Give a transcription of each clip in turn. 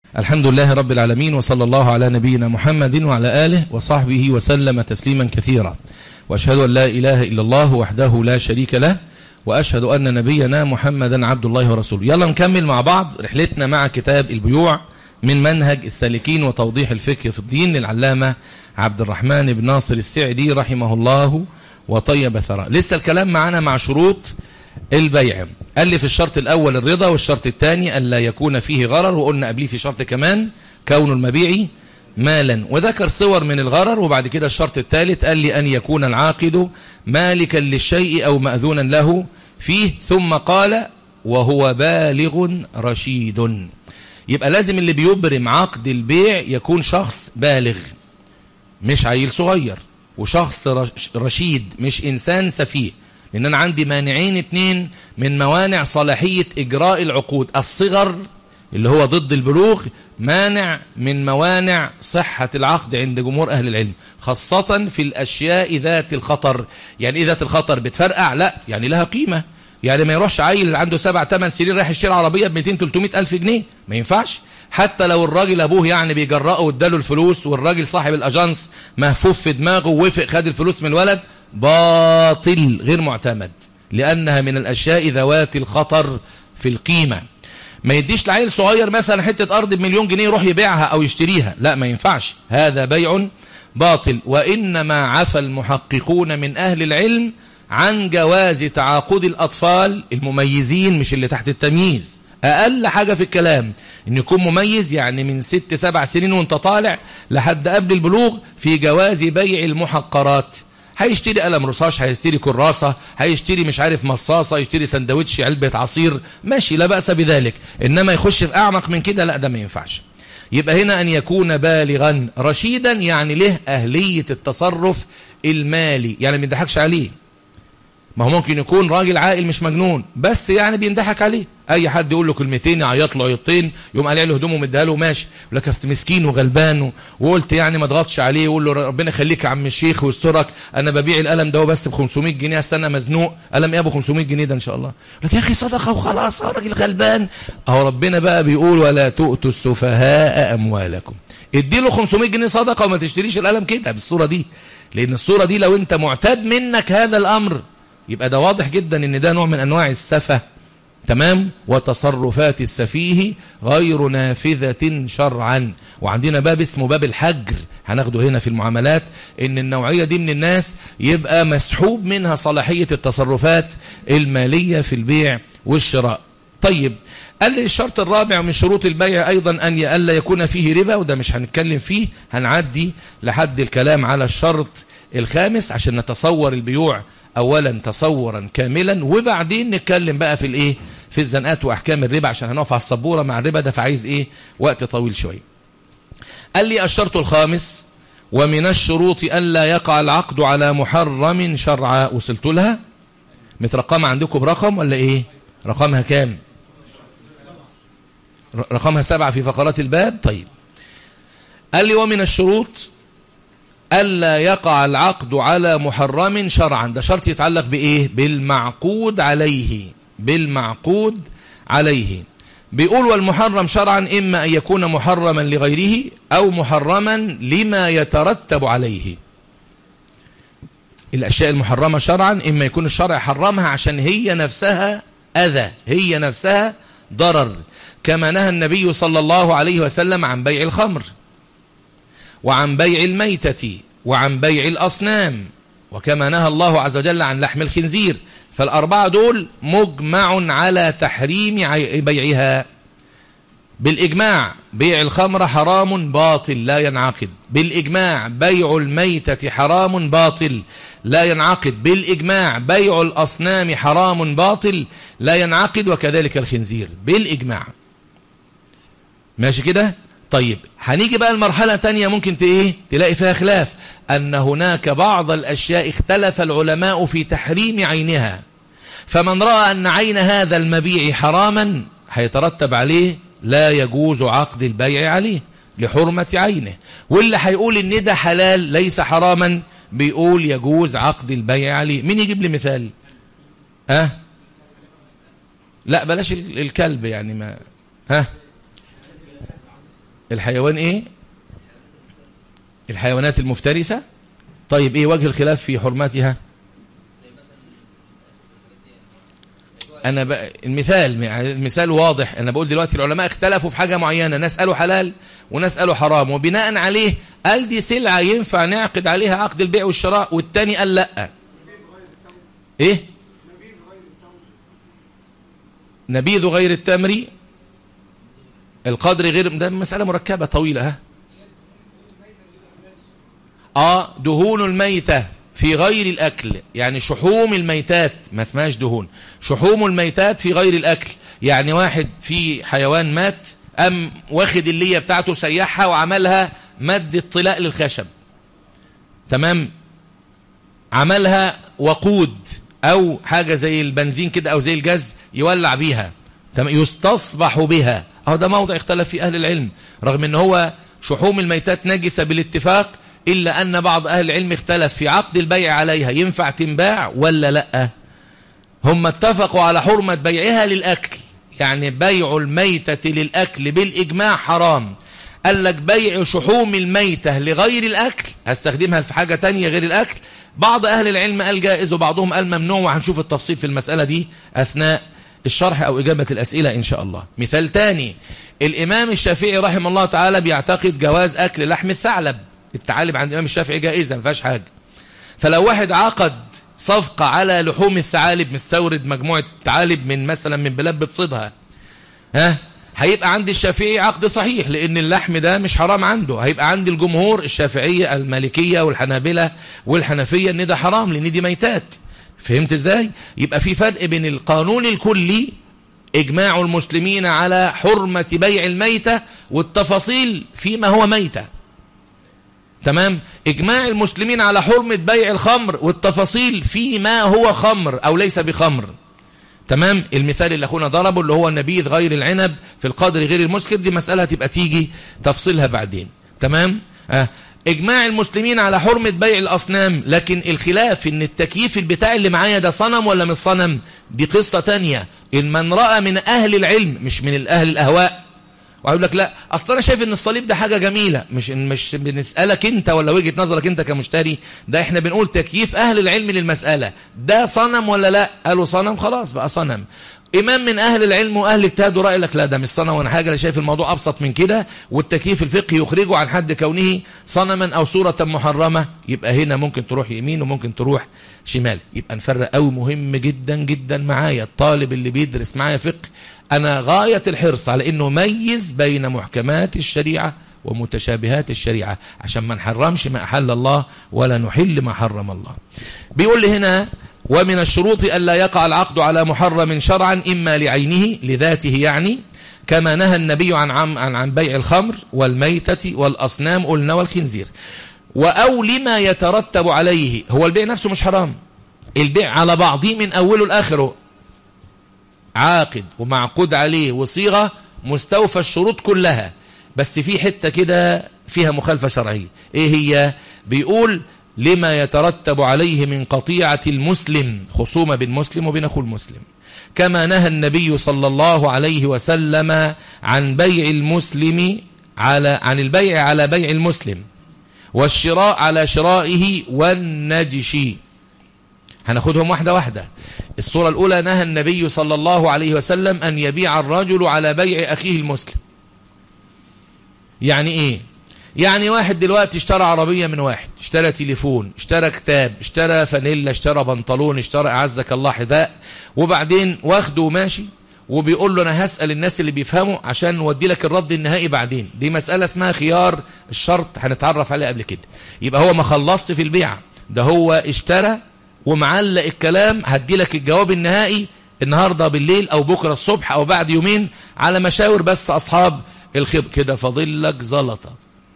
الحمد لله رب العالمين وصلى الله على نبينا محمد وعلى آله وصحبه وسلم تسليما كثيرا وأشهد أن لا إله إلا الله وحده لا شريك له وأشهد أن نبينا محمدا عبد الله ورسوله يلا نكمل مع بعض رحلتنا مع كتاب البيوع من منهج السالكين وتوضيح الفقه في الدين للعلامة عبد الرحمن بن ناصر السعدي رحمه الله وطيب ثرى لسه الكلام معنا مع شروط البيع قال لي في الشرط الأول الرضا والشرط الثاني ألا يكون فيه غرر وقلنا قبليه في شرط كمان كون المبيع مالا وذكر صور من الغرر وبعد كده الشرط الثالث قال لي أن يكون العاقد مالكا للشيء أو مأذونا له فيه ثم قال وهو بالغ رشيد يبقى لازم اللي بيبرم عقد البيع يكون شخص بالغ مش عيل صغير وشخص رشيد مش إنسان سفيه لأن أنا عندي مانعين اتنين من موانع صلاحية إجراء العقود الصغر اللي هو ضد البلوغ مانع من موانع صحة العقد عند جمهور أهل العلم خاصة في الأشياء ذات الخطر يعني إيه ذات الخطر بتفرقع لا يعني لها قيمة يعني ما يروحش عيل عنده سبع ثمان سنين رايح يشتري عربية ب 200 300 ألف جنيه ما ينفعش حتى لو الراجل أبوه يعني بيجرأه واداله الفلوس والراجل صاحب الأجانس مهفوف في دماغه ووافق خد الفلوس من الولد باطل غير معتمد لأنها من الأشياء ذوات الخطر في القيمة ما يديش لعيل صغير مثلا حتة أرض بمليون جنيه يروح يبيعها أو يشتريها لا ما ينفعش هذا بيع باطل وإنما عفى المحققون من أهل العلم عن جواز تعاقد الأطفال المميزين مش اللي تحت التمييز أقل حاجة في الكلام إن يكون مميز يعني من ست سبع سنين وانت طالع لحد قبل البلوغ في جواز بيع المحقرات هيشتري قلم رصاص هيشتري كراسة هيشتري مش عارف مصاصة يشتري سندوتش علبة عصير ماشي لا بأس بذلك إنما يخش في أعمق من كده لا ده ما ينفعش يبقى هنا أن يكون بالغا رشيدا يعني له أهلية التصرف المالي يعني ما يضحكش عليه ما هو ممكن يكون راجل عاقل مش مجنون بس يعني بينضحك عليه اي حد يقول له كلمتين يعيط له عيطين يقوم قالع له هدومه ومديها له ماشي يقول لك اصل مسكين وغلبان وقلت يعني ما تضغطش عليه يقول له ربنا يخليك يا عم الشيخ ويسترك انا ببيع القلم ده بس ب 500 جنيه السنه مزنوق قلم ايه ابو 500 جنيه ده ان شاء الله يقول لك يا اخي صدقه وخلاص يا راجل غلبان اهو ربنا بقى بيقول ولا تؤتوا السفهاء اموالكم ادي له 500 جنيه صدقه وما تشتريش القلم كده بالصوره دي لان الصوره دي لو انت معتاد منك هذا الامر يبقى ده واضح جدا ان ده نوع من انواع السفه تمام وتصرفات السفيه غير نافذة شرعا وعندنا باب اسمه باب الحجر هناخده هنا في المعاملات ان النوعية دي من الناس يبقى مسحوب منها صلاحية التصرفات المالية في البيع والشراء طيب قال لي الشرط الرابع من شروط البيع أيضا أن ألا يكون فيه ربا وده مش هنتكلم فيه هنعدي لحد الكلام على الشرط الخامس عشان نتصور البيوع اولا تصورا كاملا وبعدين نتكلم بقى في الايه في الزنقات واحكام الربا عشان هنقف على السبوره مع الربا ده فعايز ايه وقت طويل شويه قال لي الشرط الخامس ومن الشروط الا يقع العقد على محرم شرعا وصلت لها مترقمه عندكم برقم ولا ايه رقمها كام رقمها سبعة في فقرات الباب طيب قال لي ومن الشروط ألا يقع العقد على محرم شرعا ده شرط يتعلق بإيه بالمعقود عليه بالمعقود عليه بيقول والمحرم شرعا إما أن يكون محرما لغيره أو محرما لما يترتب عليه الأشياء المحرمة شرعا إما يكون الشرع حرمها عشان هي نفسها أذى هي نفسها ضرر كما نهى النبي صلى الله عليه وسلم عن بيع الخمر وعن بيع الميتة وعن بيع الأصنام وكما نهى الله عز وجل عن لحم الخنزير فالأربعة دول مجمع على تحريم بيعها بالإجماع بيع الخمر حرام باطل لا ينعقد بالإجماع بيع الميتة حرام باطل لا ينعقد بالإجماع بيع الأصنام حرام باطل لا ينعقد وكذلك الخنزير بالإجماع ماشي كده طيب هنيجي بقى المرحلة تانية ممكن ايه تلاقي فيها خلاف أن هناك بعض الأشياء اختلف العلماء في تحريم عينها فمن رأى أن عين هذا المبيع حراما هيترتب عليه لا يجوز عقد البيع عليه لحرمة عينه واللي هيقول ان ده حلال ليس حراما بيقول يجوز عقد البيع عليه مين يجيب لي مثال ها أه؟ لا بلاش الكلب يعني ما ها الحيوان ايه الحيوانات المفترسة طيب ايه وجه الخلاف في حرمتها انا ب... المثال المثال واضح انا بقول دلوقتي العلماء اختلفوا في حاجة معينة ناس قالوا حلال وناس قالوا حرام وبناء عليه قال دي سلعة ينفع نعقد عليها عقد البيع والشراء والتاني قال لا ايه نبيذ غير التمر القدر غير ده مسألة مركبة طويلة ها اه دهون الميتة في غير الأكل يعني شحوم الميتات ما اسمهاش دهون شحوم الميتات في غير الأكل يعني واحد في حيوان مات أم واخد اللية بتاعته سيحها وعملها مد طلاء للخشب تمام عملها وقود أو حاجة زي البنزين كده أو زي الجاز يولع بيها يستصبح بها أهو ده موضع اختلف في أهل العلم رغم أن هو شحوم الميتات نجسة بالاتفاق إلا أن بعض أهل العلم اختلف في عقد البيع عليها ينفع تنباع ولا لا هم اتفقوا على حرمة بيعها للأكل يعني بيع الميتة للأكل بالإجماع حرام قال لك بيع شحوم الميتة لغير الأكل هستخدمها في حاجة تانية غير الأكل بعض أهل العلم قال جائز وبعضهم قال ممنوع وهنشوف التفصيل في المسألة دي أثناء الشرح أو إجابة الأسئلة إن شاء الله مثال تاني الإمام الشافعي رحمه الله تعالى بيعتقد جواز أكل لحم الثعلب التعالب عند الإمام الشافعي جائزة ما فيهاش حاجة فلو واحد عقد صفقة على لحوم الثعالب مستورد مجموعة ثعالب من مثلا من بلاد بتصيدها ها هيبقى عند الشافعي عقد صحيح لأن اللحم ده مش حرام عنده هيبقى عند الجمهور الشافعية المالكية والحنابلة والحنفية ان ده حرام لأن دي ميتات فهمت ازاي يبقى في فرق بين القانون الكلي اجماع المسلمين على حرمة بيع الميتة والتفاصيل فيما هو ميتة تمام اجماع المسلمين على حرمة بيع الخمر والتفاصيل فيما هو خمر او ليس بخمر تمام المثال اللي اخونا ضربه اللي هو النبيذ غير العنب في القدر غير المسكر دي مسألة تبقى تيجي تفصيلها بعدين تمام آه. اجماع المسلمين على حرمة بيع الاصنام لكن الخلاف ان التكييف البتاع اللي معايا ده صنم ولا مش صنم دي قصة تانية ان من رأى من اهل العلم مش من الاهل الاهواء وهيقول لك لا اصل انا شايف ان الصليب ده حاجه جميله مش مش بنسالك انت ولا وجهه نظرك انت كمشتري ده احنا بنقول تكييف اهل العلم للمساله ده صنم ولا لا قالوا صنم خلاص بقى صنم إمام من أهل العلم وأهل اجتهاد رأي لك لا ده مش صنم ولا حاجة أنا شايف الموضوع أبسط من كده والتكييف الفقهي يخرجه عن حد كونه صنما أو صورة محرمة يبقى هنا ممكن تروح يمين وممكن تروح شمال يبقى نفرق قوي مهم جدا جدا معايا الطالب اللي بيدرس معايا فقه أنا غاية الحرص على أنه ميز بين محكمات الشريعة ومتشابهات الشريعة عشان ما نحرمش ما أحل الله ولا نحل ما حرم الله بيقول لي هنا ومن الشروط ألا يقع العقد على محرم شرعا إما لعينه لذاته يعني كما نهى النبي عن عن عن بيع الخمر والميتة والأصنام قلنا والخنزير وأو لما يترتب عليه هو البيع نفسه مش حرام البيع على بعضه من أوله لآخره عاقد ومعقود عليه وصيغة مستوفى الشروط كلها بس في حتة كده فيها مخالفة شرعية ايه هي بيقول لما يترتب عليه من قطيعة المسلم خصومة بين مسلم وبين أخو المسلم كما نهى النبي صلى الله عليه وسلم عن بيع المسلم على عن البيع على بيع المسلم والشراء على شرائه والنجش هناخدهم واحدة واحدة الصورة الأولى نهى النبي صلى الله عليه وسلم أن يبيع الرجل على بيع أخيه المسلم يعني إيه يعني واحد دلوقتي اشترى عربية من واحد اشترى تليفون اشترى كتاب اشترى فانيلا اشترى بنطلون اشترى اعزك الله حذاء وبعدين واخده وماشي وبيقول له انا هسأل الناس اللي بيفهموا عشان نودي لك الرد النهائي بعدين دي مسألة اسمها خيار الشرط هنتعرف عليه قبل كده يبقى هو ما خلصش في البيع ده هو اشترى ومعلق الكلام هدي لك الجواب النهائي النهاردة بالليل او بكرة الصبح او بعد يومين على مشاور بس اصحاب الخبر كده فاضل لك زلطه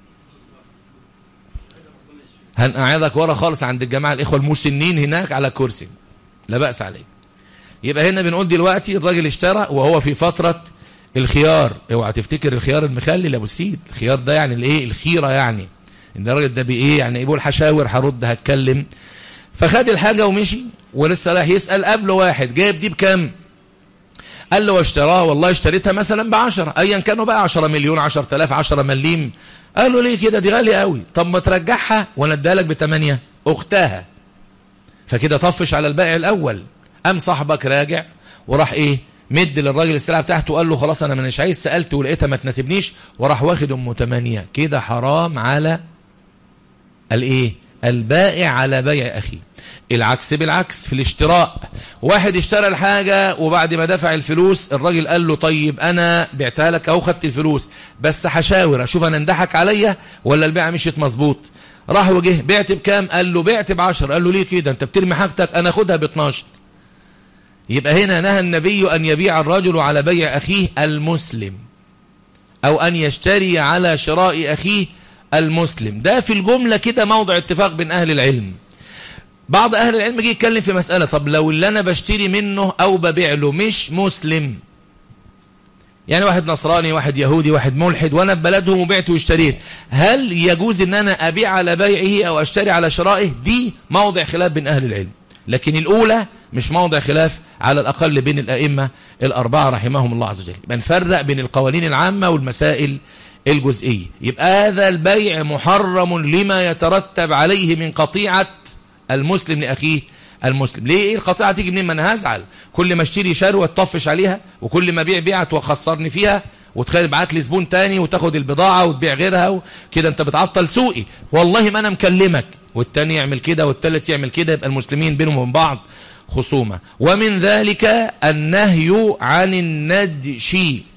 هنقعدك ورا خالص عند الجماعة الإخوة المسنين هناك على كرسي لا بأس عليه يبقى هنا بنقول دلوقتي الراجل اشترى وهو في فترة الخيار اوعى تفتكر الخيار المخلل يا ابو السيد الخيار ده يعني الايه الخيره يعني ان الراجل ده بايه يعني يقول هشاور هرد هتكلم فخد الحاجه ومشي ولسه رايح يسال قبله واحد جايب دي بكام قال له واشتراها والله اشتريتها مثلا بعشرة ايا كانوا بقى عشرة مليون عشر تلاف عشرة مليم قال له ليه كده دي غالية قوي طب ما ترجعها وانا اديها لك بتمانية اختها فكده طفش على البائع الاول قام صاحبك راجع وراح ايه مد للراجل السلعه بتاعته وقال له خلاص انا مش عايز سالت ولقيتها ما تناسبنيش وراح واخد ام 8 كده حرام على الايه البائع على بيع اخيه العكس بالعكس في الاشتراء واحد اشترى الحاجة وبعد ما دفع الفلوس الراجل قال له طيب انا بعتها لك اهو خدت الفلوس بس هشاور اشوف انا اندحك عليا ولا البيعة مشيت مظبوط راح وجه بعت بكام قال له بعت بعشر قال له ليه كده انت بترمي حاجتك انا اخدها ب 12 يبقى هنا نهى النبي ان يبيع الرجل على بيع اخيه المسلم او ان يشتري على شراء اخيه المسلم ده في الجملة كده موضع اتفاق بين اهل العلم بعض اهل العلم جه يتكلم في مسألة طب لو اللي انا بشتري منه او ببيع له مش مسلم يعني واحد نصراني واحد يهودي واحد ملحد وانا ببلدهم وبعت واشتريت هل يجوز ان انا ابيع على بيعه او اشتري على شرائه دي موضع خلاف بين اهل العلم لكن الاولى مش موضع خلاف على الاقل بين الائمة الاربعة رحمهم الله عز وجل يبقى نفرق بين القوانين العامة والمسائل الجزئية يبقى هذا البيع محرم لما يترتب عليه من قطيعة المسلم لأخيه المسلم ليه ايه القطيعة تيجي منين ما انا هزعل كل ما اشتري شروة تطفش عليها وكل ما بيع بيعة وخسرني فيها وتخيل بعت لي زبون تاني وتاخد البضاعة وتبيع غيرها كده انت بتعطل سوقي والله ما انا مكلمك والتاني يعمل كده والتالت يعمل كده يبقى المسلمين بينهم وبين بعض خصومة ومن ذلك النهي عن النجش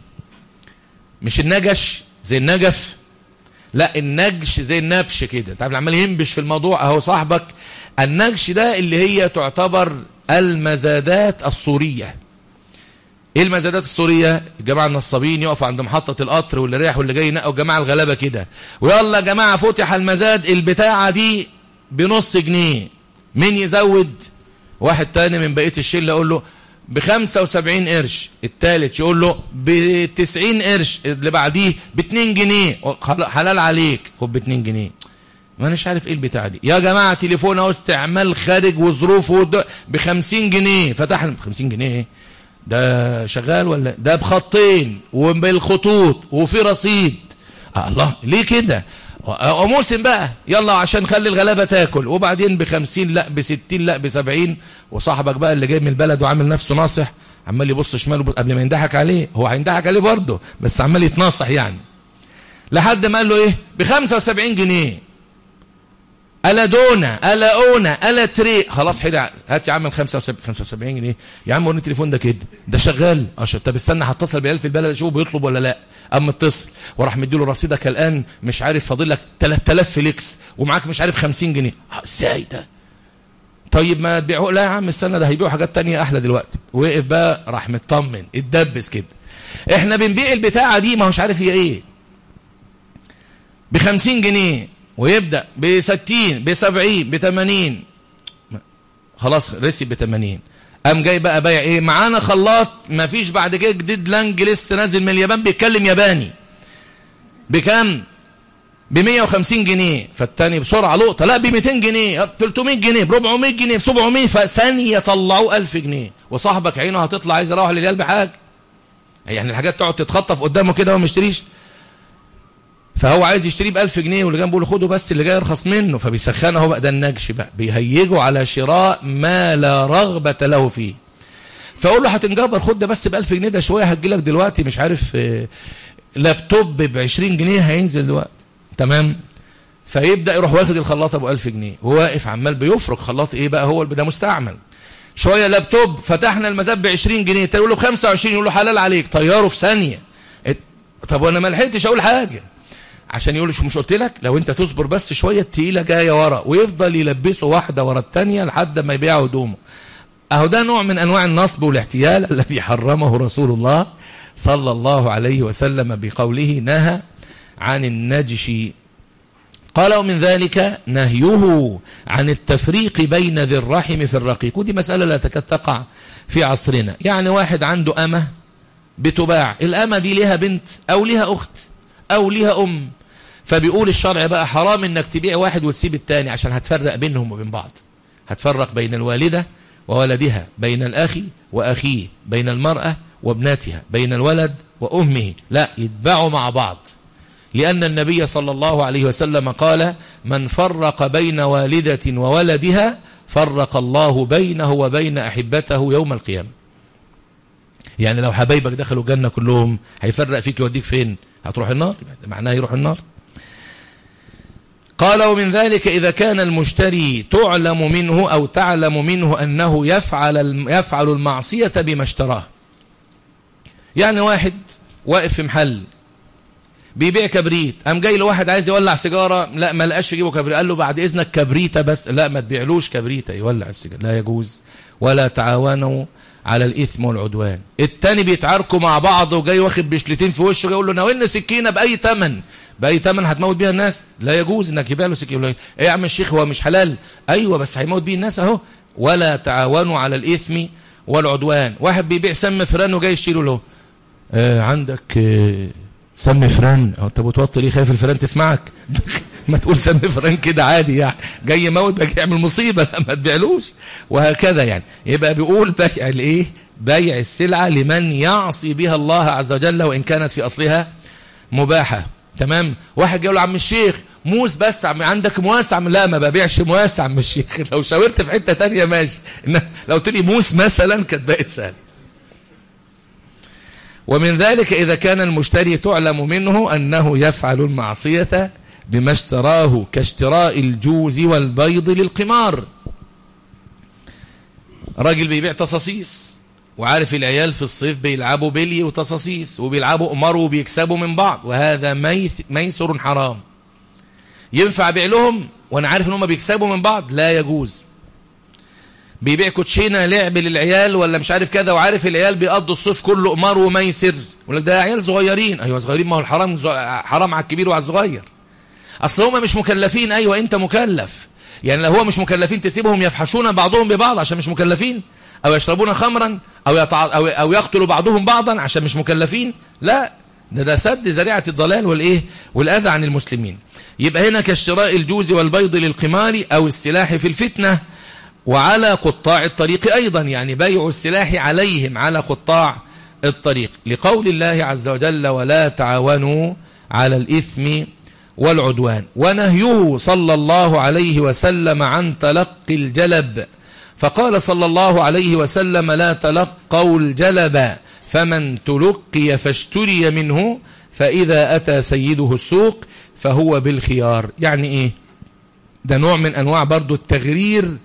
مش النجش زي النجف لا النجش زي النبش كده تعرف عمال ينبش في الموضوع اهو صاحبك النجش ده اللي هي تعتبر المزادات الصورية ايه المزادات الصورية الجماعة النصابين يقفوا عند محطة القطر واللي رايح واللي جاي ينقوا الجماعة الغلابة كده ويلا يا جماعة فتح المزاد البتاعة دي بنص جنيه مين يزود واحد تاني من بقية الشلة يقول له بخمسة وسبعين قرش التالت يقول له بتسعين قرش اللي بعديه باتنين جنيه حلال عليك خد باتنين جنيه ما اناش عارف ايه البتاع دي يا جماعة تليفون اهو استعمال خارج وظروفه بخمسين جنيه فتحنا بخمسين جنيه ده شغال ولا ده بخطين وبالخطوط وفي رصيد آه الله ليه كده موسم بقى يلا عشان نخلي الغلابة تاكل وبعدين بخمسين لا بستين لا بسبعين وصاحبك بقى اللي جاي من البلد وعامل نفسه ناصح عمال يبص شماله قبل ما يندحك عليه هو هيندحك عليه برضه بس عمال يتناصح يعني لحد ما قال له ايه بخمسة وسبعين جنيه ألا دونا ألا أونا ألا تري خلاص حلع هات يا عم 75 75 جنيه يا عم وريني التليفون ده كده ده شغال اشهر طب استنى هتصل بالعيال في البلد اشوفه بيطلب ولا لا اما اتصل وراح مديله رصيدك الان مش عارف فاضل لك 3000 فليكس ومعاك مش عارف 50 جنيه ازاي ده طيب ما تبيعه لا يا عم استنى ده هيبيعوا حاجات تانية احلى دلوقتي وقف بقى راح مطمن اتدبس كده احنا بنبيع البتاعه دي ما هوش عارف هي ايه ب 50 جنيه ويبدأ ب 60 ب 70 ب 80 خلاص رسي ب 80 قام جاي بقى بايع ايه معانا خلاط ما فيش بعد كده جديد لانج لسه نازل من اليابان بيتكلم ياباني بكام ب 150 جنيه فالتاني بسرعه لقطه لا ب 200 جنيه 300 جنيه ب 400 جنيه ب 700 فثانيه طلعوه 1000 جنيه وصاحبك عينه هتطلع عايز يروح للعيال بحاجه يعني الحاجات تقعد تتخطف قدامه كده وما يشتريش فهو عايز يشتريه ب 1000 جنيه واللي جنبه له خده بس اللي جاي يرخص منه فبيسخنه هو بقى ده النجش بقى بيهيجه على شراء ما لا رغبة له فيه فاقول له هتنجبر خد ده بس ب 1000 جنيه ده شويه هتجي لك دلوقتي مش عارف لابتوب ب 20 جنيه هينزل دلوقتي تمام فيبدا يروح واخد الخلاط ابو 1000 جنيه وواقف عمال بيفرك خلاط ايه بقى هو ده مستعمل شويه لابتوب فتحنا المزاد ب 20 جنيه تقول له ب 25 يقول له حلال عليك طياره في ثانيه طب وانا ما لحقتش اقول حاجه عشان يقول مش قلت لك لو انت تصبر بس شويه التقيله جايه ورا ويفضل يلبسه واحده ورا الثانيه لحد ما يبيع هدومه اهو ده نوع من انواع النصب والاحتيال الذي حرمه رسول الله صلى الله عليه وسلم بقوله نهى عن النجش قال ومن ذلك نهيه عن التفريق بين ذي الرحم في الرقيق ودي مسألة لا تكاد تقع في عصرنا يعني واحد عنده أمة بتباع الأمة دي لها بنت أو لها أخت أو لها أم فبيقول الشرع بقى حرام انك تبيع واحد وتسيب التاني عشان هتفرق بينهم وبين بعض هتفرق بين الوالدة وولدها بين الأخ وأخيه بين المرأة وابنتها بين الولد وأمه لا يتبعوا مع بعض لأن النبي صلى الله عليه وسلم قال من فرق بين والدة وولدها فرق الله بينه وبين أحبته يوم القيامة يعني لو حبايبك دخلوا الجنة كلهم هيفرق فيك يوديك فين هتروح النار معناه يروح النار قال ومن ذلك إذا كان المشتري تعلم منه أو تعلم منه أنه يفعل يفعل المعصية بما اشتراه يعني واحد واقف في محل بيبيع كبريت قام جاي له واحد عايز يولع سيجاره لا ما لقاش يجيبه كبريت قال له بعد اذنك كبريته بس لا ما تبيعلوش كبريته يولع السيجاره لا يجوز ولا تعاونوا على الاثم والعدوان التاني بيتعاركوا مع بعض وجاي واخد بشلتين في وشه يقول له ناولنا سكينه باي ثمن باي ثمن هتموت بيها الناس لا يجوز انك يبيع له سكينه ايه يا عم الشيخ هو مش حلال ايوه بس هيموت بيه الناس اهو ولا تعاونوا على الاثم والعدوان واحد بيبيع سم فران وجاي يشتري له آه عندك آه سم فران او انت بتوطي ليه خايف الفران تسمعك ما تقول سم فران كده عادي يعني جاي يموت بقى يعمل مصيبه ما تبيعلوش وهكذا يعني يبقى بيقول بيع الايه بيع السلعه لمن يعصي بها الله عز وجل وان كانت في اصلها مباحه تمام واحد جاي له عم الشيخ موس بس عم عندك موس عم لا ما ببيعش موس عم الشيخ لو شاورت في حته ثانيه ماشي لو قلت لي موس مثلا كانت بقت سهله ومن ذلك إذا كان المشتري تعلم منه أنه يفعل المعصية بما اشتراه كاشتراء الجوز والبيض للقمار راجل بيبيع تصاصيص وعارف العيال في الصيف بيلعبوا بلي وتصاصيص وبيلعبوا قمار وبيكسبوا من بعض وهذا ميسر حرام ينفع بيع لهم وانا عارف ان هم بيكسبوا من بعض لا يجوز بيبيع كوتشينه لعب للعيال ولا مش عارف كذا وعارف العيال بيقضوا الصيف كله قمار وميسر يقول لك ده عيال صغيرين ايوه صغيرين ما هو الحرام حرام على الكبير وعلى الصغير اصل هم مش مكلفين ايوه انت مكلف يعني لو هو مش مكلفين تسيبهم يفحشون بعضهم ببعض عشان مش مكلفين او يشربون خمرا او يطع... او او يقتلوا بعضهم بعضا عشان مش مكلفين لا ده ده سد ذريعه الضلال والايه والاذى عن المسلمين يبقى هنا كاشتراء الجوز والبيض للقمار او السلاح في الفتنه وعلى قطاع الطريق أيضا يعني بيع السلاح عليهم على قطاع الطريق لقول الله عز وجل ولا تعاونوا على الإثم والعدوان ونهيه صلى الله عليه وسلم عن تلقي الجلب فقال صلى الله عليه وسلم لا تلقوا الجلب فمن تلقي فاشتري منه فإذا أتى سيده السوق فهو بالخيار يعني إيه ده نوع من أنواع برضو التغرير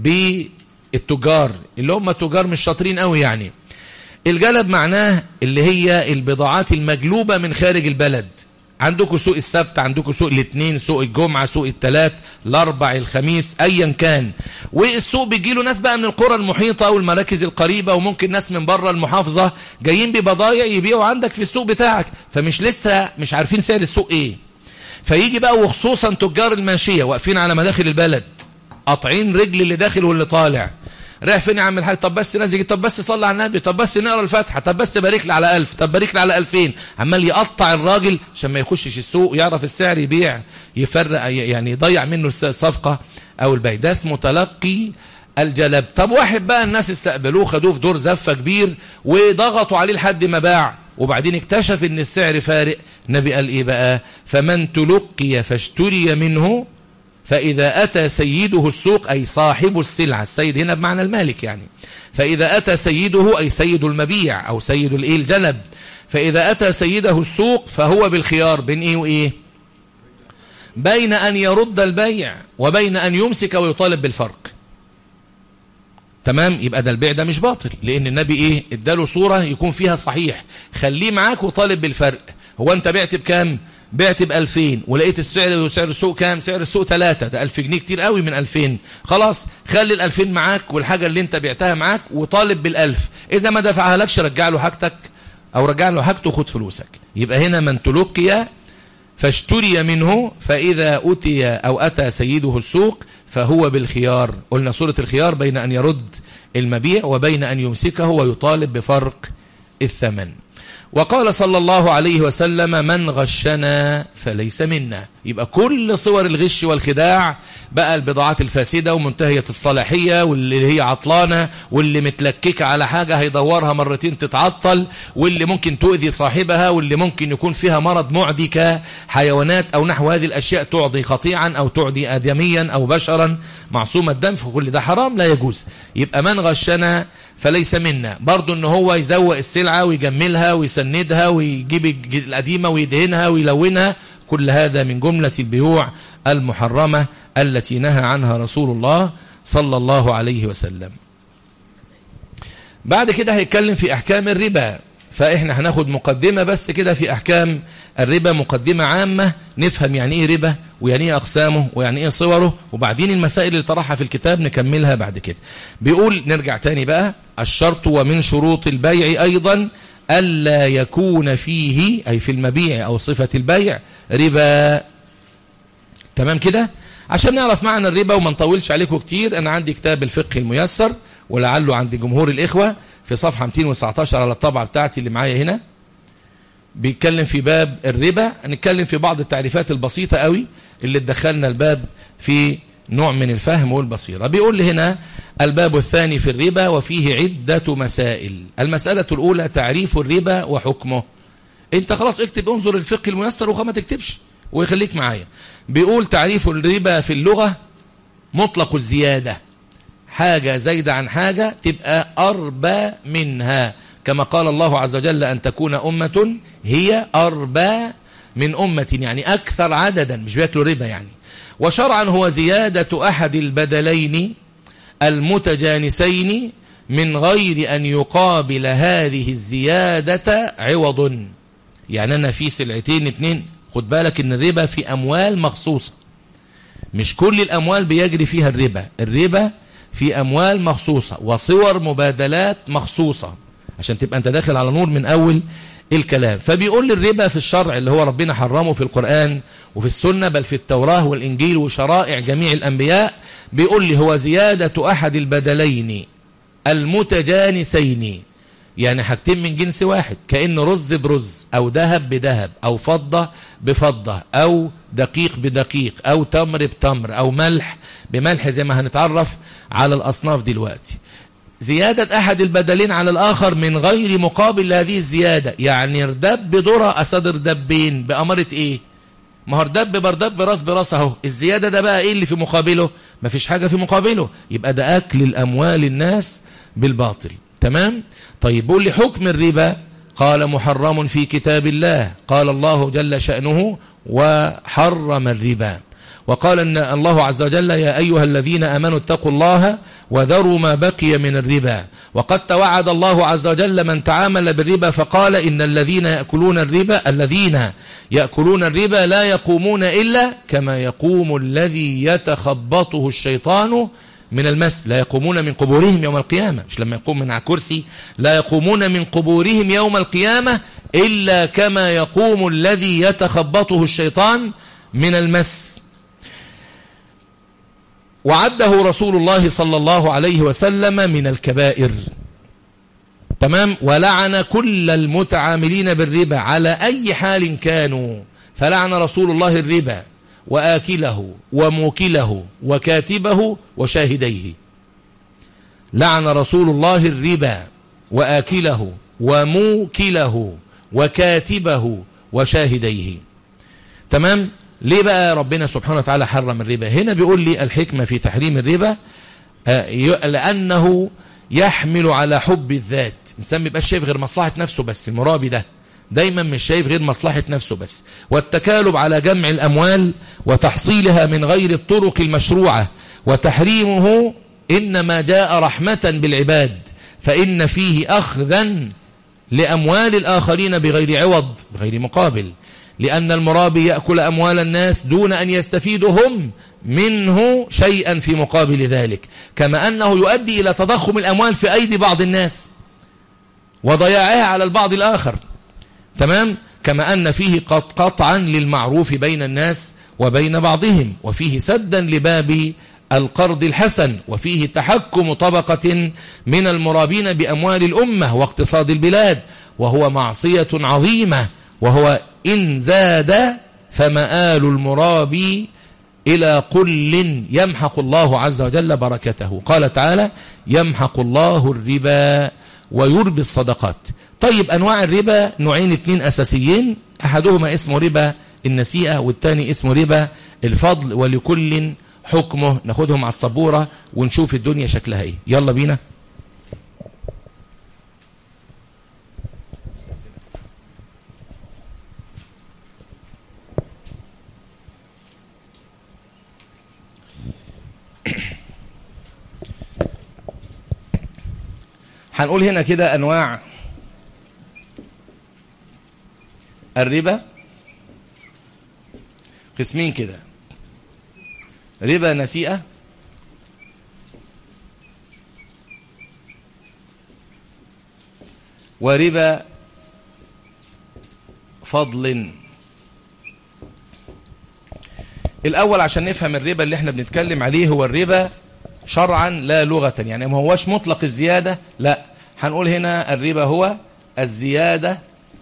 بالتجار اللي هم التجار مش شاطرين قوي يعني الجلب معناه اللي هي البضاعات المجلوبة من خارج البلد عندكم سوق السبت عندكم سوق الاثنين سوق الجمعة سوق الثلاث الاربع الخميس ايا كان والسوق بيجي له ناس بقى من القرى المحيطة والمراكز القريبة وممكن ناس من بره المحافظة جايين ببضايع يبيعوا عندك في السوق بتاعك فمش لسه مش عارفين سعر السوق ايه فيجي بقى وخصوصا تجار الماشية واقفين على مداخل البلد قاطعين رجل اللي داخل واللي طالع رايح فين يا عم الحاج طب بس نازل طب بس صلي على النبي طب بس نقرا الفاتحه طب بس بارك لي على ألف طب بارك لي على ألفين عمال يقطع الراجل عشان ما يخشش السوق يعرف السعر يبيع يفرق يعني يضيع منه الصفقه او البيع ده اسمه تلقي الجلب طب واحد بقى الناس استقبلوه خدوه في دور زفه كبير وضغطوا عليه لحد ما باع وبعدين اكتشف ان السعر فارق النبي قال ايه بقى فمن تلقي فاشتري منه فإذا أتى سيده السوق أي صاحب السلعة السيد هنا بمعنى المالك يعني فإذا أتى سيده أي سيد المبيع أو سيد الإيه الجلب فإذا أتى سيده السوق فهو بالخيار بين إيه وإيه بين أن يرد البيع وبين أن يمسك ويطالب بالفرق تمام يبقى ده البيع ده مش باطل لأن النبي إيه اداله صورة يكون فيها صحيح خليه معاك وطالب بالفرق هو أنت بعت بكام بعت ب 2000 ولقيت السعر سعر السوق كام سعر السوق 3 ده 1000 جنيه كتير قوي من 2000 خلاص خلي ال 2000 معاك والحاجه اللي انت بعتها معاك وطالب بال1000 اذا ما دفعها لكش رجع له حاجتك او رجع له حاجته وخد فلوسك يبقى هنا من تلقي فاشتري منه فإذا أتي أو أتى سيده السوق فهو بالخيار قلنا صورة الخيار بين أن يرد المبيع وبين أن يمسكه ويطالب بفرق الثمن وقال صلى الله عليه وسلم من غشنا فليس منا يبقى كل صور الغش والخداع بقى البضاعات الفاسدة ومنتهية الصلاحية واللي هي عطلانة واللي متلككة على حاجة هيدورها مرتين تتعطل واللي ممكن تؤذي صاحبها واللي ممكن يكون فيها مرض معدي كحيوانات أو نحو هذه الأشياء تعضي قطيعا أو تعدي آدميا أو بشرا معصوم الدم فكل ده حرام لا يجوز يبقى من غشنا فليس منا برضو ان هو يزوق السلعة ويجملها ويسندها ويجيب القديمة ويدهنها ويلونها كل هذا من جملة البيوع المحرمة التي نهى عنها رسول الله صلى الله عليه وسلم بعد كده هيتكلم في أحكام الربا فإحنا هناخد مقدمة بس كده في أحكام الربا مقدمة عامة نفهم يعني إيه ربا ويعني إيه أقسامه ويعني إيه صوره وبعدين المسائل اللي طرحها في الكتاب نكملها بعد كده بيقول نرجع تاني بقى الشرط ومن شروط البيع أيضا ألا يكون فيه أي في المبيع أو صفة البيع ربا تمام كده عشان نعرف معنى الربا وما نطولش عليكم كتير أنا عندي كتاب الفقه الميسر ولعله عند جمهور الإخوة في صفحة 219 على الطبعة بتاعتي اللي معايا هنا بيتكلم في باب الربا هنتكلم في بعض التعريفات البسيطة قوي اللي تدخلنا الباب في نوع من الفهم والبصيرة بيقول لي هنا الباب الثاني في الربا وفيه عدة مسائل المسألة الأولى تعريف الربا وحكمه انت خلاص اكتب انظر الفقه الميسر وما تكتبش ويخليك معايا بيقول تعريف الربا في اللغة مطلق الزيادة حاجة زايدة عن حاجة تبقى أربى منها كما قال الله عز وجل أن تكون أمة هي أربى من أمة يعني أكثر عددا مش بياكلوا ربا يعني وشرعا هو زيادة أحد البدلين المتجانسين من غير أن يقابل هذه الزيادة عوض يعني أنا في سلعتين اتنين خد بالك ان الربا في أموال مخصوصة مش كل الأموال بيجري فيها الربا الربا في أموال مخصوصة وصور مبادلات مخصوصة عشان تبقى أنت داخل على نور من أول الكلام فبيقول الربا في الشرع اللي هو ربنا حرمه في القرآن وفي السنة بل في التوراة والإنجيل وشرائع جميع الأنبياء بيقول لي هو زيادة أحد البدلين المتجانسين يعني حاجتين من جنس واحد كأن رز برز أو ذهب بذهب أو فضة بفضة أو دقيق بدقيق أو تمر بتمر أو ملح بملح زي ما هنتعرف على الأصناف دلوقتي زيادة أحد البدلين على الآخر من غير مقابل لهذه الزيادة يعني ردب ذرة أصدر دبين بأمرة إيه ما هو ردب بردب براس براس اهو الزيادة ده بقى إيه اللي في مقابله ما فيش حاجة في مقابله يبقى ده أكل الأموال الناس بالباطل تمام طيب بقول لي حكم الربا قال محرم في كتاب الله قال الله جل شأنه وحرم الربا وقال ان الله عز وجل يا أيها الذين أمنوا اتقوا الله وذروا ما بقي من الربا وقد توعد الله عز وجل من تعامل بالربا فقال إن الذين يأكلون الربا الذين يأكلون الربا لا يقومون إلا كما يقوم الذي يتخبطه الشيطان من المس لا يقومون من قبورهم يوم القيامة مش لما يقوم من على كرسي لا يقومون من قبورهم يوم القيامة إلا كما يقوم الذي يتخبطه الشيطان من المس وعده رسول الله صلى الله عليه وسلم من الكبائر تمام ولعن كل المتعاملين بالربا على أي حال كانوا فلعن رسول الله الربا وآكله وموكله وكاتبه وشاهديه لعن رسول الله الربا وآكله وموكله وكاتبه وشاهديه تمام ليه بقى ربنا سبحانه وتعالى حرم الربا هنا بيقول لي الحكمة في تحريم الربا لأنه يحمل على حب الذات الإنسان بيبقى شايف غير مصلحة نفسه بس المرابي ده دايما مش شايف غير مصلحة نفسه بس والتكالب على جمع الأموال وتحصيلها من غير الطرق المشروعة وتحريمه إنما جاء رحمة بالعباد فإن فيه أخذا لأموال الآخرين بغير عوض بغير مقابل لأن المرابي يأكل أموال الناس دون أن يستفيدوا هم منه شيئا في مقابل ذلك كما أنه يؤدي إلى تضخم الأموال في أيدي بعض الناس وضياعها على البعض الآخر تمام كما أن فيه قطعا للمعروف بين الناس وبين بعضهم وفيه سدا لباب القرض الحسن وفيه تحكم طبقة من المرابين بأموال الأمة واقتصاد البلاد وهو معصية عظيمة وهو إن زاد فمآل المرابي إلى قل يمحق الله عز وجل بركته قال تعالى يمحق الله الربا ويربي الصدقات طيب أنواع الربا نوعين اثنين أساسيين أحدهما اسمه ربا النسيئة والثاني اسمه ربا الفضل ولكل حكمه ناخدهم على الصبورة ونشوف الدنيا شكلها ايه يلا بينا هنقول هنا كده انواع الربا قسمين كده ربا نسيئة وربا فضل الأول عشان نفهم الربا اللي احنا بنتكلم عليه هو الربا شرعا لا لغة يعني ما هوش مطلق الزيادة لا هنقول هنا الربا هو الزيادة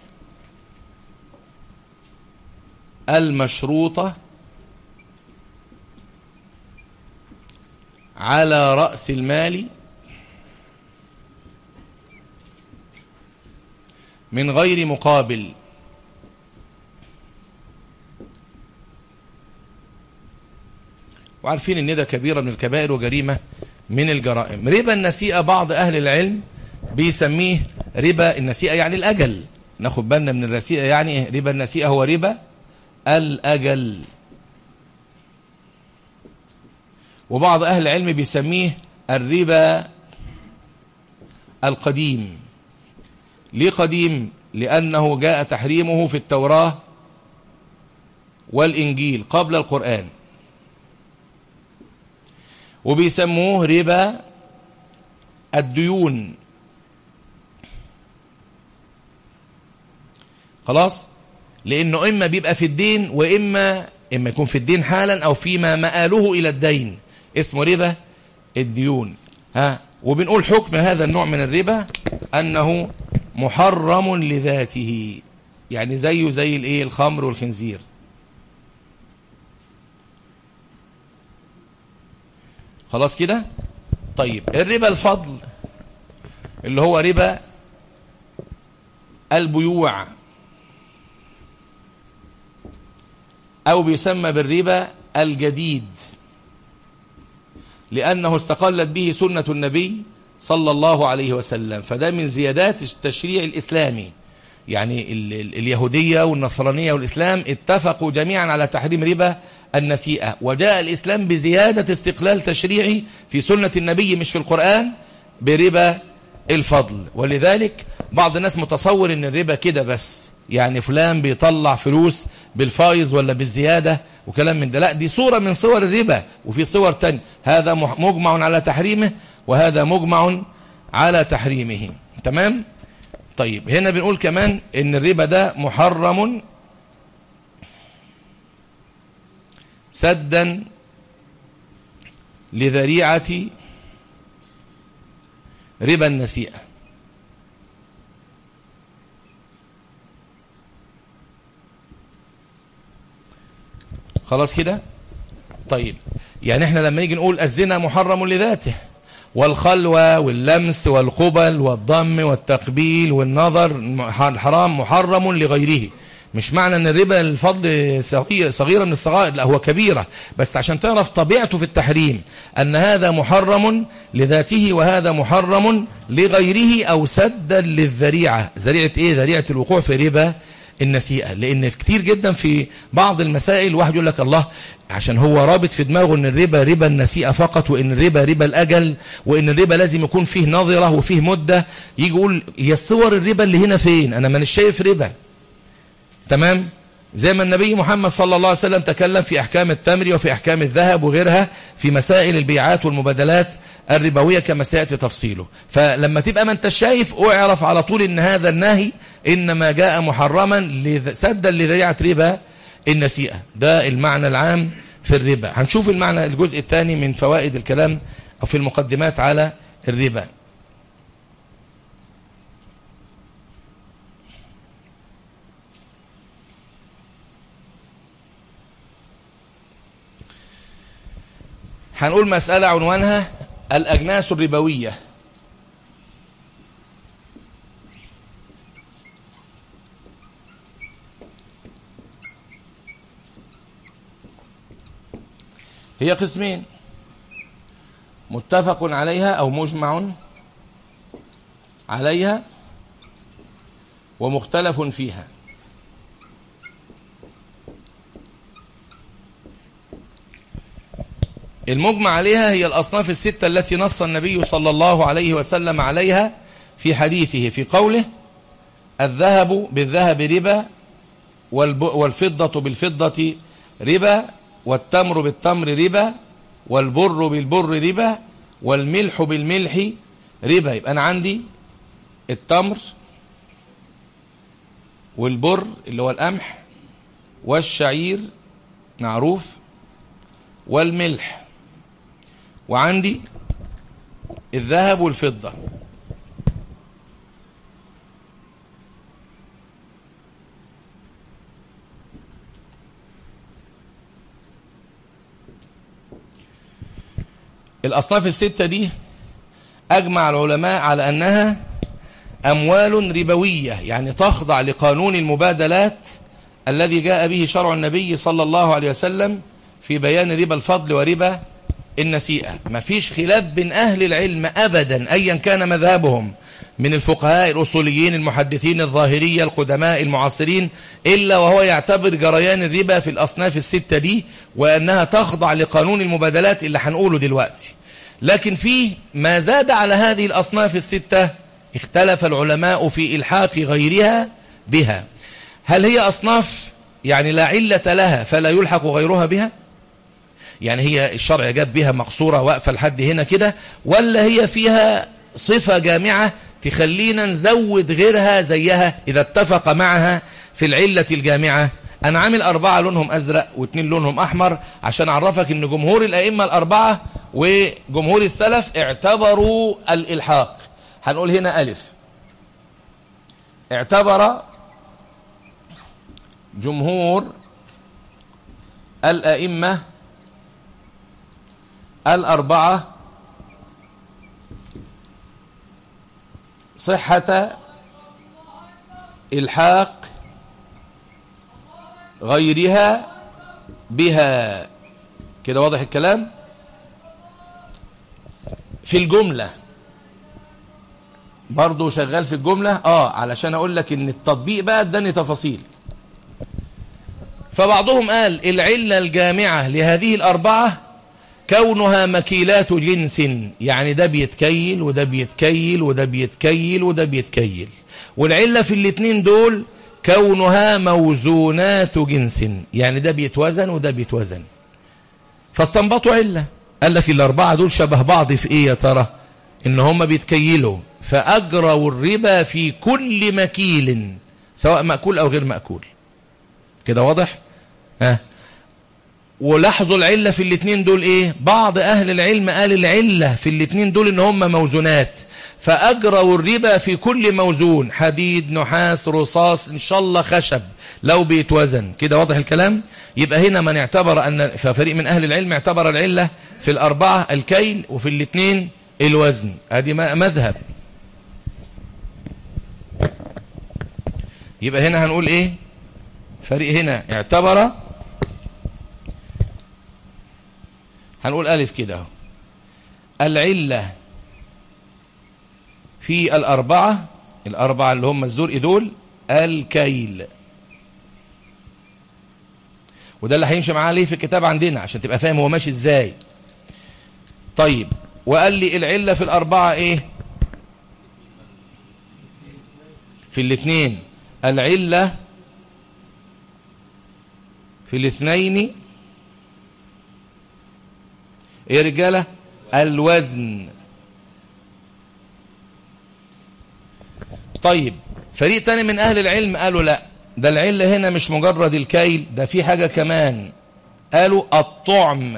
المشروطة على رأس المال من غير مقابل وعارفين ان ده كبيرة من الكبائر وجريمة من الجرائم ربا النسيئة بعض أهل العلم بيسميه ربا النسيئة يعني الأجل ناخد بالنا من النسيئة يعني ربا النسيئة هو ربا الأجل وبعض أهل العلم بيسميه الربا القديم ليه قديم لأنه جاء تحريمه في التوراة والإنجيل قبل القرآن وبيسموه ربا الديون خلاص لأنه إما بيبقى في الدين وإما إما يكون في الدين حالا أو فيما مآله إلى الدين اسمه ربا الديون ها وبنقول حكم هذا النوع من الربا أنه محرم لذاته يعني زيه زي الايه الخمر والخنزير خلاص كده طيب الربا الفضل اللي هو ربا البيوع أو بيسمى بالربا الجديد لأنه استقلت به سنة النبي صلى الله عليه وسلم فده من زيادات التشريع الإسلامي يعني ال ال اليهودية والنصرانية والإسلام اتفقوا جميعا على تحريم ربا النسيئة وجاء الإسلام بزيادة استقلال تشريعي في سنة النبي مش في القرآن بربا الفضل ولذلك بعض الناس متصور ان الربا كده بس يعني فلان بيطلع فلوس بالفايز ولا بالزيادة وكلام من ده لا دي صورة من صور الربا وفي صور تانية هذا مجمع على تحريمه وهذا مجمع على تحريمه تمام طيب هنا بنقول كمان ان الربا ده محرم سدا لذريعة ربا النسيئة خلاص كده طيب يعني احنا لما نيجي نقول الزنا محرم لذاته والخلوة واللمس والقبل والضم والتقبيل والنظر الحرام محرم لغيره مش معنى ان الربا الفضل صغيرة من الصغائر لا هو كبيرة بس عشان تعرف طبيعته في التحريم ان هذا محرم لذاته وهذا محرم لغيره او سدا للذريعة ذريعة ايه ذريعة الوقوع في ربا النسيئة لان كتير جدا في بعض المسائل واحد يقول لك الله عشان هو رابط في دماغه ان الربا ربا النسيئة فقط وان الربا ربا الاجل وان الربا لازم يكون فيه نظرة وفيه مدة يجي يقول هي الصور الربا اللي هنا فين انا مانيش شايف ربا تمام زي ما النبي محمد صلى الله عليه وسلم تكلم في احكام التمر وفي احكام الذهب وغيرها في مسائل البيعات والمبادلات الربوية كما سيأتي تفصيله فلما تبقى ما انت شايف اعرف على طول ان هذا النهي انما جاء محرما سدا لذريعة ربا النسيئة ده المعنى العام في الربا هنشوف المعنى الجزء الثاني من فوائد الكلام أو في المقدمات على الربا هنقول مسألة عنوانها الأجناس الربوية هي قسمين متفق عليها أو مجمع عليها ومختلف فيها المجمع عليها هي الأصناف الستة التي نص النبي صلى الله عليه وسلم عليها في حديثه في قوله الذهب بالذهب ربا والفضة بالفضة ربا والتمر بالتمر ربا والبر بالبر ربا والملح بالملح ربا يبقى أنا عندي التمر والبر اللي هو القمح والشعير معروف والملح وعندي الذهب والفضة الأصناف الستة دي أجمع العلماء على أنها أموال ربوية يعني تخضع لقانون المبادلات الذي جاء به شرع النبي صلى الله عليه وسلم في بيان ربا الفضل وربا النسيئة ما فيش خلاف بين أهل العلم أبدا أيا كان مذهبهم من الفقهاء الأصوليين المحدثين الظاهرية القدماء المعاصرين إلا وهو يعتبر جريان الربا في الأصناف الستة دي وأنها تخضع لقانون المبادلات اللي هنقوله دلوقتي لكن فيه ما زاد على هذه الأصناف الستة اختلف العلماء في إلحاق غيرها بها هل هي أصناف يعني لا علة لها فلا يلحق غيرها بها يعني هي الشرع جاب بها مقصورة واقفة لحد هنا كده ولا هي فيها صفة جامعة تخلينا نزود غيرها زيها إذا اتفق معها في العلة الجامعة أنا عامل أربعة لونهم أزرق واثنين لونهم أحمر عشان أعرفك أن جمهور الأئمة الأربعة وجمهور السلف اعتبروا الإلحاق هنقول هنا ألف اعتبر جمهور الأئمة الأربعة صحة إلحاق غيرها بها كده واضح الكلام في الجملة برضو شغال في الجملة اه علشان اقول لك ان التطبيق بقى اداني تفاصيل فبعضهم قال العلة الجامعة لهذه الأربعة كونها مكيلات جنس يعني ده بيتكيل وده بيتكيل وده بيتكيل وده بيتكيل والعلة في الاتنين دول كونها موزونات جنس يعني ده بيتوزن وده بيتوزن فاستنبطوا علة قال لك الأربعة دول شبه بعض في إيه يا ترى إن هم بيتكيلوا فأجروا الربا في كل مكيل سواء مأكول أو غير مأكول كده واضح ها ولاحظوا العلة في الاثنين دول ايه بعض اهل العلم قال العلة في الاثنين دول ان هم موزونات فاجروا الربا في كل موزون حديد نحاس رصاص ان شاء الله خشب لو بيتوزن كده واضح الكلام يبقى هنا من اعتبر ان ففريق من اهل العلم اعتبر العلة في الاربعة الكيل وفي الاثنين الوزن ادي مذهب يبقى هنا هنقول ايه فريق هنا اعتبر هنقول ألف كده العلة في الأربعة الأربعة اللي هم الزرق دول الكيل وده اللي هيمشي معاه ليه في الكتاب عندنا عشان تبقى فاهم هو ماشي ازاي طيب وقال لي العلة في الأربعة ايه في الاثنين العلة في الاثنين ايه يا رجاله الوزن طيب فريق تاني من اهل العلم قالوا لا ده العله هنا مش مجرد الكيل ده في حاجه كمان قالوا الطعم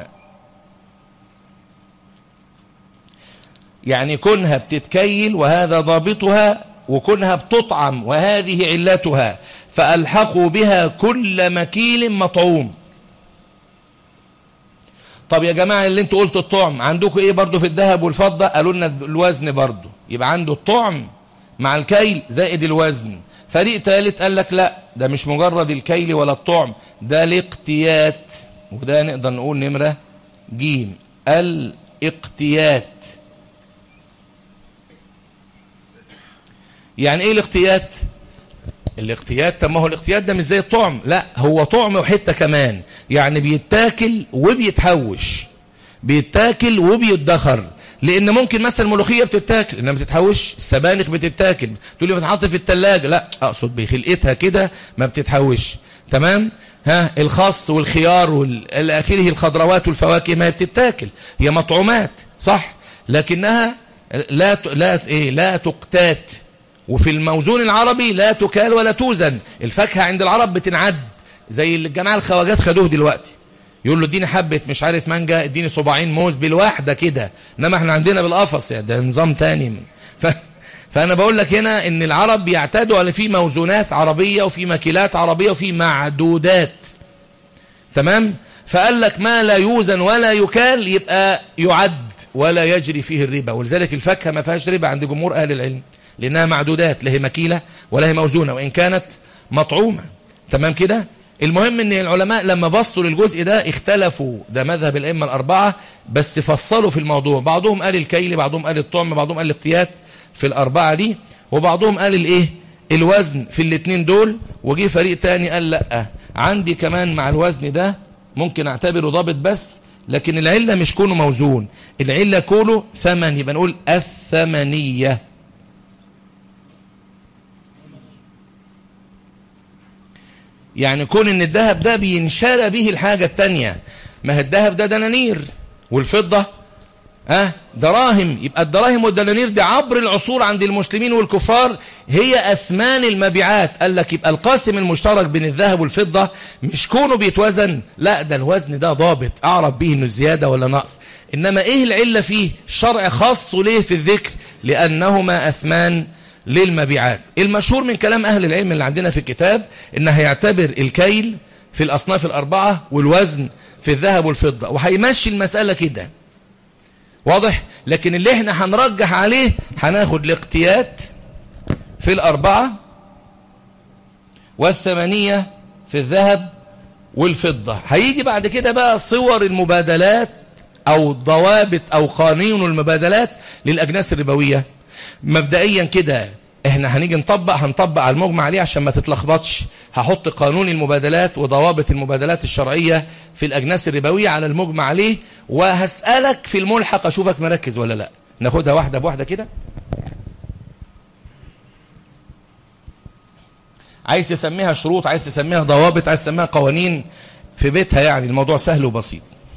يعني كونها بتتكيل وهذا ضابطها وكونها بتطعم وهذه علتها فألحقوا بها كل مكيل مطعوم طب يا جماعة اللي انتوا قلتوا الطعم عندكم ايه برضو في الذهب والفضة قالوا لنا الوزن برضو يبقى عنده الطعم مع الكيل زائد الوزن فريق ثالث قال لك لا ده مش مجرد الكيل ولا الطعم ده الاقتيات وده نقدر نقول نمرة جيم الاقتيات يعني ايه الاقتيات الاقتيات طب ما هو الاقتيات ده مش زي الطعم لا هو طعم وحته كمان يعني بيتاكل وبيتحوش بيتاكل وبيتدخر لان ممكن مثلا الملوخيه بتتاكل انما ما بتتحوش السبانخ بتتاكل تقول لي بتتحط في الثلاجه لا اقصد بخلقتها كده ما بتتحوش تمام ها الخس والخيار والى اخره الخضروات والفواكه ما بتتاكل هي مطعومات صح لكنها لا لا ايه لا تقتات وفي الموزون العربي لا تكال ولا توزن الفاكهه عند العرب بتنعد زي اللي الجماعه الخواجات خدوه دلوقتي يقول له اديني حبه مش عارف مانجا اديني صباعين موز بالواحده كده انما احنا عندنا بالقفص يعني ده نظام تاني ف... فانا بقول لك هنا ان العرب بيعتادوا على في موزونات عربيه وفي ماكيلات عربيه وفي معدودات تمام فقال لك ما لا يوزن ولا يكال يبقى يعد ولا يجري فيه الربا ولذلك الفاكهه ما فيهاش ربا عند جمهور اهل العلم لانها معدودات لا هي مكيله ولا هي موزونه وان كانت مطعومه تمام كده المهم ان العلماء لما بصوا للجزء ده اختلفوا ده مذهب الائمه الاربعه بس فصلوا في الموضوع بعضهم قال الكيل بعضهم قال الطعم بعضهم قال الاقتيات في الاربعه دي وبعضهم قال الايه الوزن في الاثنين دول وجي فريق تاني قال لا عندي كمان مع الوزن ده ممكن اعتبره ضابط بس لكن العله مش كونه موزون العله كونه ثمن يبقى نقول الثمنيه يعني كون ان الذهب ده بينشرى به الحاجة التانية ما هي الذهب ده دنانير والفضة اه دراهم يبقى الدراهم والدنانير دي عبر العصور عند المسلمين والكفار هي أثمان المبيعات قال لك يبقى القاسم المشترك بين الذهب والفضة مش كونه بيتوزن لا ده الوزن ده ضابط أعرف به إنه زيادة ولا نقص إنما إيه العلة فيه الشرع خاص ليه في الذكر لأنهما أثمان للمبيعات المشهور من كلام أهل العلم اللي عندنا في الكتاب إنه هيعتبر الكيل في الأصناف الأربعة والوزن في الذهب والفضة وهيمشي المسألة كده واضح لكن اللي احنا هنرجح عليه هناخد الاقتيات في الأربعة والثمانية في الذهب والفضة هيجي بعد كده بقى صور المبادلات أو ضوابط أو قانون المبادلات للأجناس الربوية مبدئيا كده احنا هنيجي نطبق هنطبق على المجمع عليه عشان ما تتلخبطش هحط قانون المبادلات وضوابط المبادلات الشرعية في الأجناس الربوية على المجمع عليه وهسألك في الملحق أشوفك مركز ولا لا ناخدها واحدة بواحدة كده عايز تسميها شروط عايز تسميها ضوابط عايز تسميها قوانين في بيتها يعني الموضوع سهل وبسيط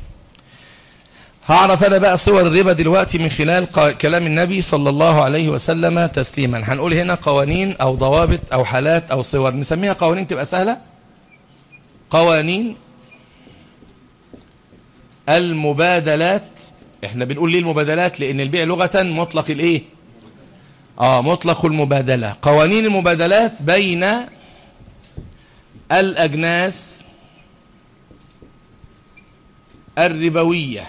هعرف أنا بقى صور الربا دلوقتي من خلال كلام النبي صلى الله عليه وسلم تسليما هنقول هنا قوانين أو ضوابط أو حالات أو صور نسميها قوانين تبقى سهلة قوانين المبادلات احنا بنقول ليه المبادلات لأن البيع لغة مطلق الايه آه مطلق المبادلة قوانين المبادلات بين الأجناس الربويه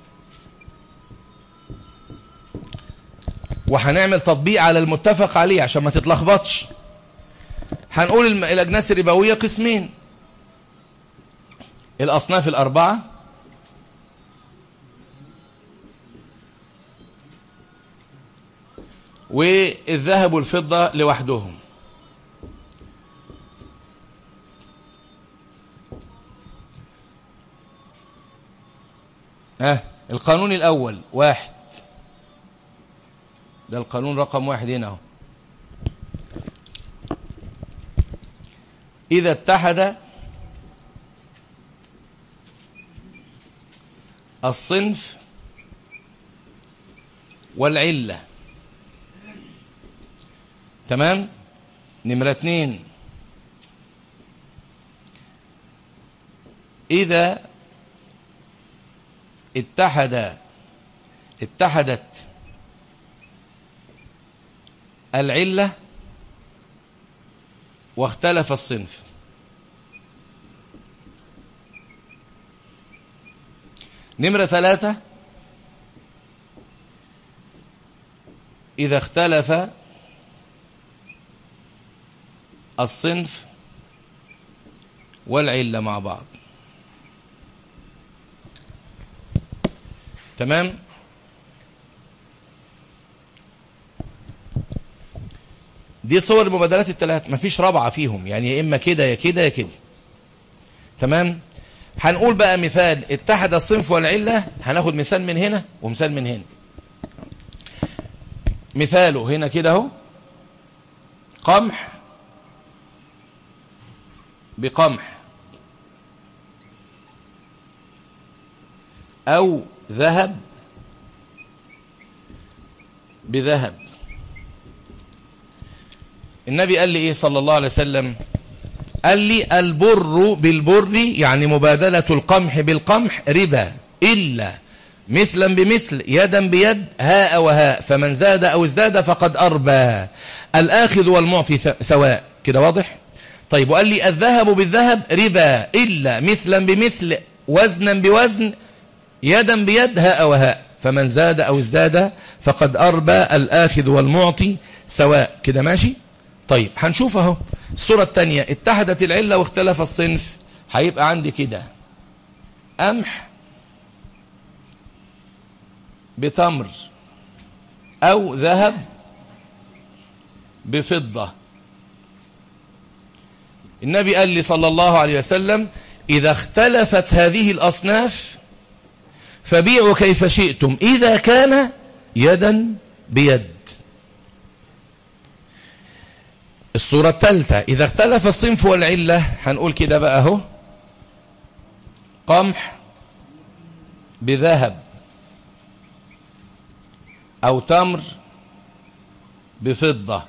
وهنعمل تطبيق على المتفق عليه عشان ما تتلخبطش هنقول الأجناس الربوية قسمين الأصناف الأربعة والذهب والفضة لوحدهم ها القانون الأول واحد ده القانون رقم واحد هنا اهو إذا اتحد الصنف والعلة تمام نمرة اتنين إذا اتحد اتحدت العلة واختلف الصنف نمرة ثلاثة إذا اختلف الصنف والعلة مع بعض تمام دي صور المبادلات الثلاث مفيش رابعة فيهم يعني يا إما كده يا كده يا كده تمام هنقول بقى مثال اتحد الصنف والعلة هناخد مثال من هنا ومثال من هنا مثاله هنا كده اهو قمح بقمح أو ذهب بذهب النبي قال لي إيه صلى الله عليه وسلم قال لي البر بالبر يعني مبادلة القمح بالقمح ربا إلا مثلا بمثل يدا بيد هاء وهاء فمن زاد أو ازداد فقد أربى الآخذ والمعطي سواء كده واضح طيب وقال لي الذهب بالذهب ربا إلا مثلا بمثل وزنا بوزن يدا بيد هاء وهاء فمن زاد أو ازداد فقد أربى الآخذ والمعطي سواء كده ماشي طيب هنشوف اهو الصورة الثانية اتحدت العلة واختلف الصنف هيبقى عندي كده قمح بتمر أو ذهب بفضة النبي قال لي صلى الله عليه وسلم إذا اختلفت هذه الأصناف فبيعوا كيف شئتم إذا كان يدا بيد الصورة الثالثة إذا اختلف الصنف والعلة هنقول كده بقى اهو قمح بذهب أو تمر بفضة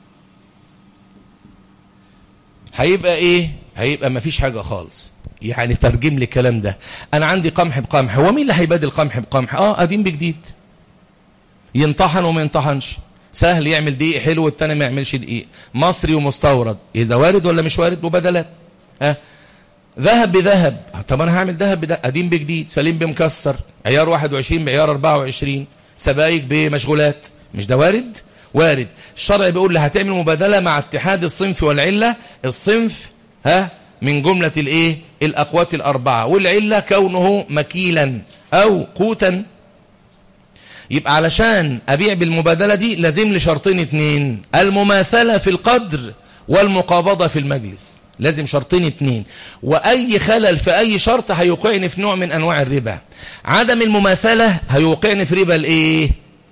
هيبقى إيه؟ هيبقى مفيش حاجة خالص يعني ترجم لي الكلام ده أنا عندي قمح بقمح هو مين اللي هيبادل قمح بقمح؟ آه قديم بجديد ينطحن وما ينطحنش سهل يعمل دقيق حلو والتاني ما يعملش دقيق مصري ومستورد إذا وارد ولا مش وارد مبادلات ها ذهب بذهب طب أنا هعمل ذهب بذهب قديم بجديد سليم بمكسر عيار 21 بعيار 24 سبايك بمشغولات مش ده وارد وارد الشرع بيقول لي هتعمل مبادلة مع اتحاد الصنف والعلة الصنف ها من جملة الايه الاقوات الاربعة والعلة كونه مكيلا او قوتا يبقى علشان ابيع بالمبادلة دي لازم لي شرطين اتنين المماثلة في القدر والمقابضة في المجلس لازم شرطين اتنين واي خلل في اي شرط هيوقعني في نوع من انواع الربا عدم المماثلة هيوقعني في ربا الايه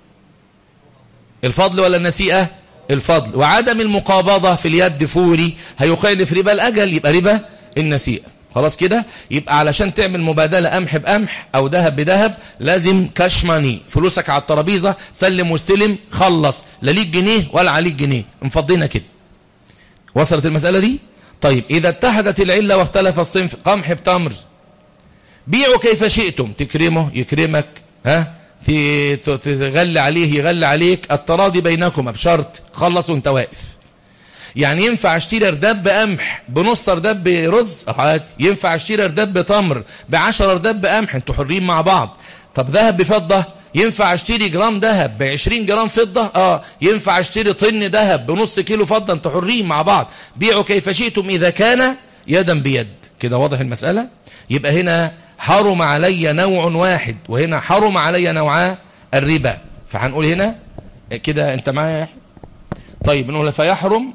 الفضل ولا النسيئة الفضل وعدم المقابضة في اليد فوري هيوقعني في ربا الاجل يبقى ربا النسيئة خلاص كده يبقى علشان تعمل مبادلة قمح بقمح او ذهب بذهب لازم كاش ماني فلوسك على الترابيزة سلم واستلم خلص لا ليك جنيه ولا عليك جنيه مفضينا كده وصلت المسألة دي طيب إذا اتحدت العلة واختلف الصنف قمح بتمر بيعوا كيف شئتم تكرمه يكرمك ها تغلي عليه يغلي عليك التراضي بينكما بشرط خلص وانت واقف يعني ينفع اشتري رداب بقمح بنص رداب برز عادي ينفع اشتري رداب بتمر بعشر رداب بقمح انتوا حرين مع بعض طب ذهب بفضة ينفع اشتري جرام ذهب ب 20 جرام فضة اه ينفع اشتري طن ذهب بنص كيلو فضة انتوا حرين مع بعض بيعوا كيف شئتم اذا كان يدا بيد كده واضح المسألة يبقى هنا حرم علي نوع واحد وهنا حرم علي نوعا الربا فهنقول هنا كده انت معايا طيب نقول فيحرم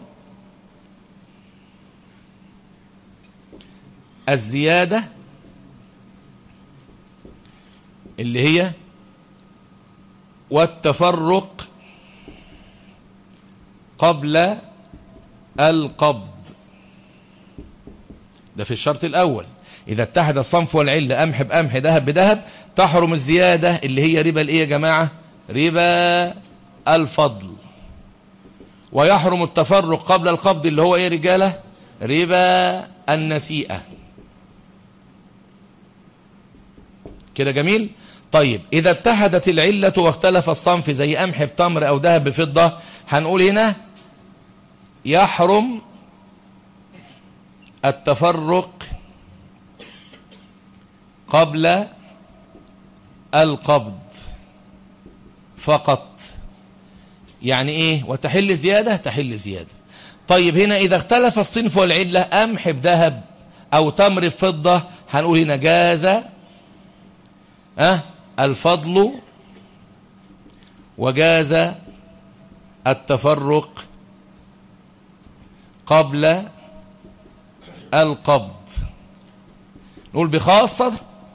الزيادة اللي هي والتفرق قبل القبض ده في الشرط الأول إذا اتحد الصنف والعلة قمح بقمح ذهب بذهب تحرم الزيادة اللي هي ربا الإيه يا جماعة ربا الفضل ويحرم التفرق قبل القبض اللي هو إيه رجالة ربا النسيئة كده جميل طيب إذا اتحدت العلة واختلف الصنف زي قمح بتمر أو ذهب بفضة هنقول هنا يحرم التفرق قبل القبض فقط يعني ايه وتحل زيادة تحل زيادة طيب هنا اذا اختلف الصنف والعلة قمح بذهب او تمر بفضة هنقول هنا جاز أه الفضل وجاز التفرق قبل القبض نقول بخاصة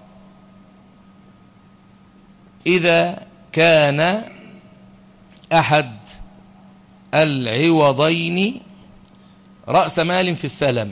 إذا كان أحد العوضين رأس مال في السلم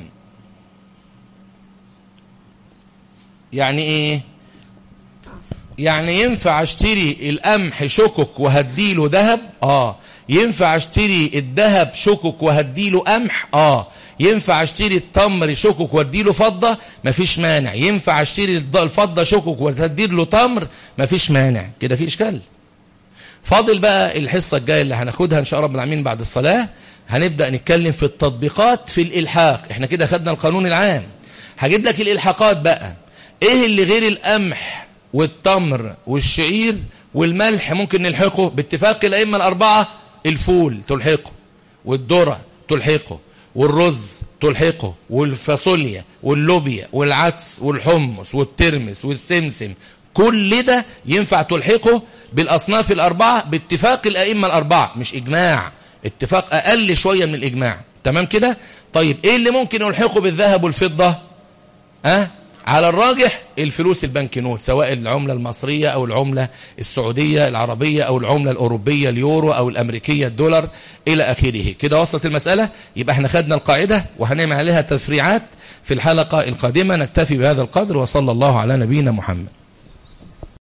يعني إيه يعني ينفع اشتري القمح شكك وهديله ذهب اه ينفع اشتري الذهب شكك وهديله قمح اه ينفع اشتري التمر شكك واديله فضة مفيش مانع ينفع اشتري الفضة شكك واديله تمر مفيش مانع كده في اشكال فاضل بقى الحصة الجاية اللي هناخدها ان شاء رب العالمين بعد الصلاة هنبدأ نتكلم في التطبيقات في الإلحاق احنا كده خدنا القانون العام هجيب لك الإلحاقات بقى ايه اللي غير القمح والتمر والشعير والملح ممكن نلحقه باتفاق الأئمة الأربعة الفول تلحقه والذرة تلحقه والرز تلحقه والفاصوليا واللوبيا والعدس والحمص والترمس والسمسم كل ده ينفع تلحقه بالأصناف الأربعة باتفاق الأئمة الأربعة مش إجماع اتفاق أقل شوية من الإجماع تمام كده طيب إيه اللي ممكن ألحقه بالذهب والفضة أه؟ على الراجح الفلوس البنك نوت سواء العملة المصرية أو العملة السعودية العربية أو العملة الأوروبية اليورو أو الأمريكية الدولار إلى آخره كده وصلت المسألة يبقى احنا خدنا القاعدة وهنعمل عليها تفريعات في الحلقة القادمة نكتفي بهذا القدر وصلى الله على نبينا محمد